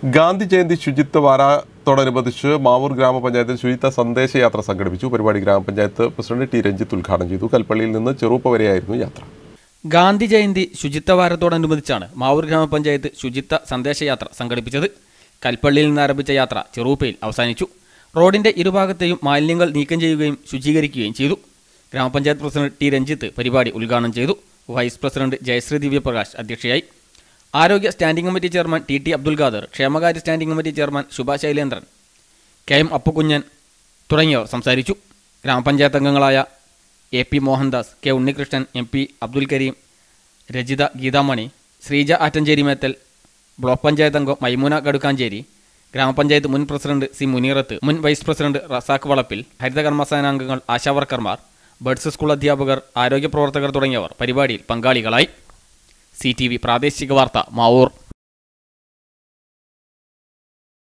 ഗാന്ധി ജയന്തി ശുചിത്വ വാരത്തോടനുബന്ധിച്ച് മാവൂർ ഗ്രാമപഞ്ചായത്തിൽ ശുചിത്വ സന്ദേശയാത്ര സംഘടിപ്പിച്ചു പരിപാടി ഗ്രാമപഞ്ചായത്ത് പ്രസിഡന്റ് ടി രഞ്ജിത്ത് ഉദ്ഘാടനം ചെയ്തു കൽപ്പള്ളിയിൽ നിന്ന് ചെറുപ്പ വരെയായിരുന്നു യാത്ര ഗാന്ധി ജയന്തി ശുചിത്വ വാരത്തോടനുബന്ധിച്ചാണ് മാവൂർ ഗ്രാമപഞ്ചായത്ത് ശുചിത്വ സന്ദേശയാത്ര സംഘടിപ്പിച്ചത് കൽപ്പള്ളിയിൽ നിന്ന് ആരംഭിച്ച യാത്ര ചെറുപ്പയിൽ അവസാനിച്ചു റോഡിന്റെ ഇരുഭാഗത്തെയും മാലിന്യങ്ങൾ നീക്കം ചെയ്യുകയും ശുചീകരിക്കുകയും ചെയ്തു ഗ്രാമപഞ്ചായത്ത് പ്രസിഡന്റ് ടി രഞ്ജിത്ത് പരിപാടി ഉദ്ഘാടനം ചെയ്തു വൈസ് പ്രസിഡന്റ് ജയശ്രീ ദിവ്യപ്രകാശ് അധ്യക്ഷയായി ആരോഗ്യ standing committee chairman T T Abdul Khader ക്ഷേമകാര്യ standing committee chairman Shubha Shailendran K M Appukunjan തുടങ്ങിയവർ സംസാരിച്ചു ഗ്രാമപഞ്ചായത്ത് അംഗങ്ങളായ A P Mohandas K Unnikrishnan M P Abdul Kareem Rajitha Geethamani Sreeja Attancheri Methal block panchayat അംഗം മൈമൂന ഗടുക്കാഞ്ചേരി ഗ്രാമപഞ്ചായത്ത് മുൻ പ്രസിഡന്റ് സി മുനീറത്ത് മുൻ വൈസ് പ്രസിഡന്റ് റസാഖ് വളപ്പിൽ ഹരിതകർമ്മസേനാംഗങ്ങൾ ആശാവർക്കർമാർ ബഡ്സ് സ്കൂൾ അധ്യാപകർ ആരോഗ്യ പ്രവർത്തകർ തുടങ്ങിയവർ പരിപാടിയിൽ പങ്കാളികളായി സി ടി വി പ്രാദേശിക വാർത്ത മാവൂർ